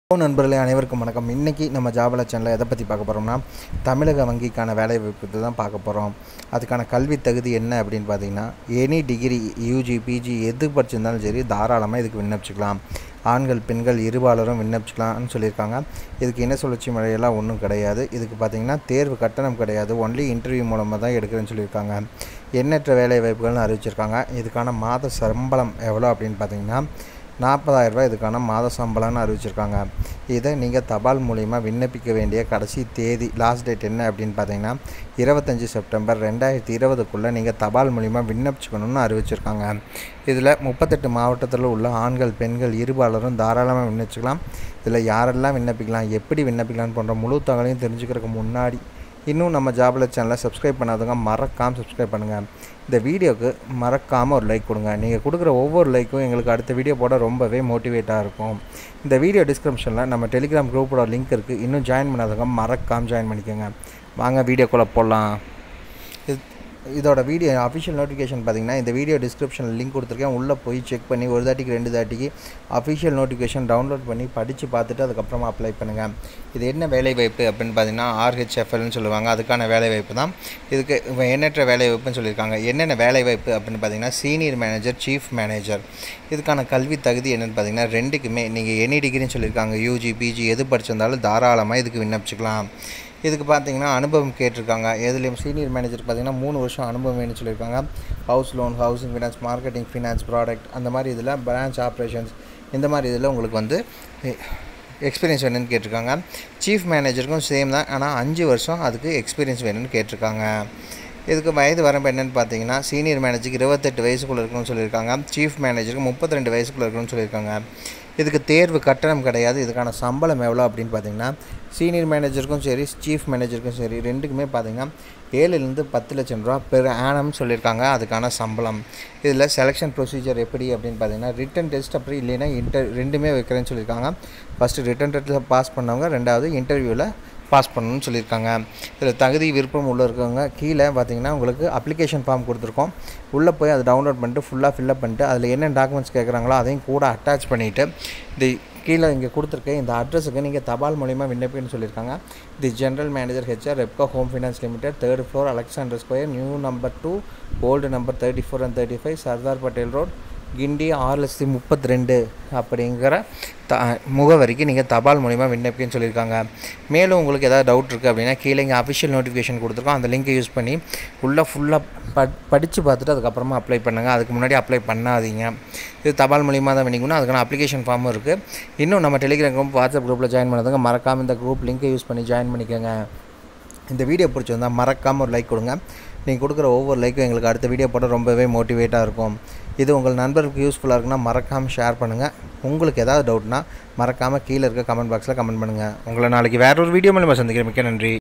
hello நண்பர்களே அனைவருக்கும் வணக்கம் இன்றைக்கி நம்ம ஜாபல சேனலில் எதை பற்றி பார்க்க போகிறோம்னா தமிழக வங்கிக்கான வேலை வாய்ப்பு தான் பார்க்க போகிறோம் அதுக்கான கல்வி தகுதி என்ன அப்படின்னு பார்த்தீங்கன்னா எனி டிகிரி யூஜி பிஜி எது படிச்சிருந்தாலும் சரி தாராளமாக இதுக்கு விண்ணப்பிச்சுக்கலாம் ஆண்கள் பெண்கள் இருபாலரும் விண்ணப்பிச்சுக்கலாம்னு சொல்லியிருக்காங்க இதுக்கு இன சுழற்சி முறையெல்லாம் ஒன்றும் கிடையாது இதுக்கு பார்த்தீங்கன்னா தேர்வு கட்டணம் கிடையாது ஒன்லி இன்டர்வியூ மூலமாக தான் எடுக்கிறேன்னு சொல்லியிருக்காங்க எண்ணற்ற வேலை வாய்ப்புகள்னு அறிவிச்சிருக்காங்க இதுக்கான மாத சம்பளம் எவ்வளோ அப்படின்னு பார்த்தீங்கன்னா நாற்பதாயிரரூபா இதுக்கான மாத சம்பளம்னு அறிவிச்சிருக்காங்க இதை நீங்கள் தபால் மூலிமா விண்ணப்பிக்க வேண்டிய கடைசி தேதி லாஸ்ட் டேட் என்ன அப்படின்னு பார்த்தீங்கன்னா இருபத்தஞ்சி செப்டம்பர் ரெண்டாயிரத்தி இருபதுக்குள்ளே நீங்கள் தபால் மூலிமா விண்ணப்பிச்சுக்கணும்னு அறிவிச்சிருக்காங்க இதில் முப்பத்தெட்டு மாவட்டத்தில் உள்ள ஆண்கள் பெண்கள் இருபாலரும் தாராளமாக விண்ணப்பிச்சுக்கலாம் இதில் யாரெல்லாம் விண்ணப்பிக்கலாம் எப்படி விண்ணப்பிக்கலாம்னு போன்ற முழு தகவலையும் தெரிஞ்சுக்கிறதுக்கு முன்னாடி இன்னும் நம்ம ஜாபில் சேனலை சப்ஸ்கிரைப் பண்ணாதவங்க மறக்காமல் சப்ஸ்கிரைப் பண்ணுங்கள் இந்த வீடியோவுக்கு மறக்காமல் ஒரு லைக் கொடுங்க நீங்கள் கொடுக்குற ஒவ்வொரு லைக்கும் எங்களுக்கு அடுத்த வீடியோ போட ரொம்பவே மோட்டிவேட்டாக இருக்கும் இந்த வீடியோ டிஸ்கிரிப்ஷனில் நம்ம டெலிகிராம் குரூப்போட லிங்க் இருக்குது இன்னும் ஜாயின் பண்ணாதவங்க மறக்காமல் ஜாயின் பண்ணிக்கோங்க வாங்க வீடியோக்குள்ளே போடலாம் இது இதோட வீடியோ அஃபிஷியல் நோட்டிஃபிகேஷன் பார்த்தீங்கன்னா இந்த வீடியோ டிஸ்கிரிப்ஷனில் லிங்க் கொடுத்துருக்கேன் உள்ளே போய் செக் பண்ணி ஒரு தாட்டிக்கு ரெண்டு தாட்டிக்கு அஃபிஷியல் நோட்டிஃபிகேஷன் டவுன்லோட் பண்ணி படித்து பார்த்துட்டு அதுக்கப்புறமா அப்ளை பண்ணுங்கள் இது என்ன வேலை வாய்ப்பு அப்படின்னு பார்த்தீங்கன்னா ஆர்ஹெச்எஃப்எல்னு சொல்லுவாங்க அதுக்கான வேலை வாய்ப்பு தான் இதுக்கு இவ எண்ணற்ற வேலை வாய்ப்புன்னு சொல்லியிருக்காங்க என்னென்ன வேலை வாய்ப்பு அப்படின்னு பார்த்தீங்கன்னா சீனியர் மேனேஜர் சீஃப் மேனேஜர் இதுக்கான கல்வி தகுதி என்னென்னு பார்த்தீங்கன்னா ரெண்டுக்குமே நீங்கள் எனி டிகிரின்னு சொல்லியிருக்காங்க யூஜி பிஜி எது படிச்சிருந்தாலும் தாராளமாக இதுக்கு விண்ணப்பிச்சுக்கலாம் இதுக்கு பார்த்தீங்கன்னா அனுபவம் கேட்டிருக்காங்க எதுலேயும் சீனியர் மேனேஜர் பார்த்தீங்கன்னா மூணு வருஷம் அனுபவம் வேணும்னு சொல்லியிருக்காங்க house loan housing finance marketing finance product அந்த மாதிரி இதில் பிரான்ச் ஆப்ரேஷன்ஸ் இந்த மாதிரி இதில் உங்களுக்கு வந்து எக்ஸ்பீரியன்ஸ் வேணும்னு கேட்டிருக்காங்க சீஃப் மேனேஜருக்கும் சேம் தான் ஆனால் அஞ்சு வருஷம் அதுக்கு எக்ஸ்பீரியன்ஸ் வேணும்னு கேட்டிருக்காங்க இதுக்கு வயது வரம்பு என்னென்னு பார்த்தீங்கன்னா சீனியர் மேனேஜருக்கு இருபத்தெட்டு வயசுக்குள்ளே இருக்கணும்னு சொல்லியிருக்காங்க சீஃப் மேனேஜருக்கு முப்பத்தி ரெண்டு வயசுக்குள்ளே இருக்கணும்னு சொல்லியிருக்காங்க இதுக்கு தேர்வு கட்டணம் கிடையாது இதுக்கான சம்பளம் எவ்வளோ அப்படின்னு பார்த்தீங்கன்னா சீனியர் மேனேஜருக்கும் சரி சீஃப் மேனேஜருக்கும் சரி ரெண்டுக்குமே பார்த்தீங்கன்னா ஏழுலேருந்து பத்து லட்சம் ரூபா பெர் ஆனம்னு சொல்லியிருக்காங்க அதுக்கான சம்பளம் இதில் செலெக்ஷன் ப்ரொசீஜர் எப்படி அப்படின்னு பார்த்தீங்கன்னா ரிட்டன் டெஸ்ட் அப்படி இல்லைன்னா இன்டர் ரெண்டுமே வைக்கிறேன்னு சொல்லியிருக்காங்க ஃபஸ்ட்டு ரிட்டன் டெஸ்ட்டில் பாஸ் பண்ணவங்க ரெண்டாவது இன்டர்வியூவில் பாஸ் பண்ணணும்னு சொல்லியிருக்காங்க இதில் தகுதி விருப்பம் உள்ள இருக்கவங்க கீழே பார்த்தீங்கன்னா உங்களுக்கு அப்ளிகேஷன் ஃபார்ம் கொடுத்துருக்கோம் உள்ளே போய் அதை டவுன்லோட் பண்ணிட்டு ஃபுல்லாக ஃபில்அப் பண்ணிட்டு அதில் என்ன டாக்குமெண்ட்ஸ் கேட்குறாங்களோ அதையும் கூட அட்டாச் பண்ணிவிட்டு இந்த கீழே இங்கே கொடுத்துருக்க இந்த அட்ரஸுக்கு நீங்கள் தபால் மூலிமா விண்ணப்பின்னு சொல்லியிருக்காங்க the general manager HR Repco home finance limited third floor Alexander square new number two old number thirty four and thirty five Sardar Patel road Guindy ஆறு லட்சத்தி முப்பத்தி ரெண்டு அப்படிங்கிற த முகவரிக்கு நீங்கள் தபால் மூலிமா விண்ணப்பின்னு சொல்லியிருக்காங்க மேலும் உங்களுக்கு ஏதாவது டவுட் இருக்குது அப்படின்னா கீழே இங்கே அஃபிஷியல் நோட்டிஃபிகேஷன் கொடுத்துருக்கோம் அந்த லிங்கை யூஸ் பண்ணி உள்ளே ஃபுல்லாக ப படித்து பார்த்துட்டு அதுக்கப்புறமா அப்ளை பண்ணுங்கள் அதுக்கு முன்னாடி அப்ளை பண்ணாதீங்க இது தபால் மூலிமா தான் வேணிக்கணும் அதுக்கான அப்ளிகேஷன் ஃபார்மும் இருக்குது இன்னும் நம்ம டெலிகிராம் குரூப் வாட்ஸ்அப் குரூப்பில் ஜாயின் பண்ணதுங்க மறக்காமல் இந்த குரூப் லிங்கை யூஸ் பண்ணி ஜாயின் பண்ணிக்கோங்க இந்த வீடியோ பிடிச்சிருந்தால் மறக்காமல் ஒரு லைக் கொடுங்க நீங்கள் கொடுக்குற ஒவ்வொரு லைக்கும் எங்களுக்கு அடுத்த வீடியோ போட ரொம்பவே மோட்டிவேட்டாக இருக்கும் இது உங்கள் நண்பருக்கு யூஸ்ஃபுல்லாக இருக்குன்னா மறக்காமல் ஷேர் பண்ணுங்கள் உங்களுக்கு ஏதாவது டவுட்னா மறக்காமல் கீழே இருக்க கமெண்ட் பாக்ஸில் கமெண்ட் பண்ணுங்கள் உங்களை நாளைக்கு வேற ஒரு வீடியோ மூலமாக சந்திக்கிறேன் மிக்க நன்றி